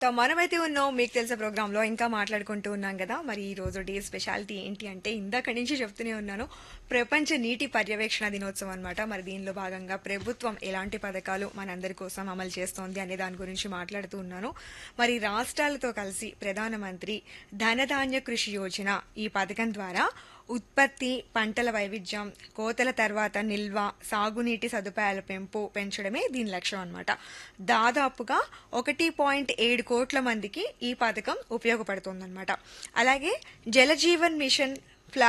so మనమైతే ఉన్నాం మీకు తెలిసే ప్రోగ్రాంలో ఇంకా మాట్లాడుకుంటూ ఉన్నాం కదా మరి ఈ రోజు డే స్పెషాలిటీ ఏంటి అంటే ఇందాక నుంచి చెప్తూనే ఉన్నాను ప్రపంచ నీటి పర్యవేక్షణ దినోత్సవం అన్నమాట మరి దీనిలో భాగంగా ప్రభుత్వం ఎలాంటి పథకాలు మనందరి కోసం అమలు చేస్తోంది అనే దాని గురించి మాట్లాడుతూ ఉన్నాను మరి రాష్ట్రాలతో కలిసి ప్రధానమంత్రి ధనధాన్య కృషి యోజన ఈ పథకం ద్వారా ఉత్పత్తి పంటల వైవిధ్యం కోతల తర్వాత నిల్వ సాగునీటి సదుపాయాల పెంపు పెంచడమే దీని లక్ష్యం అన్నమాట దాదాపుగా ఒకటి పాయింట్ ఏడు కోట్ల మందికి ఈ పథకం ఉపయోగపడుతుందన్నమాట అలాగే జలజీవన్ మిషన్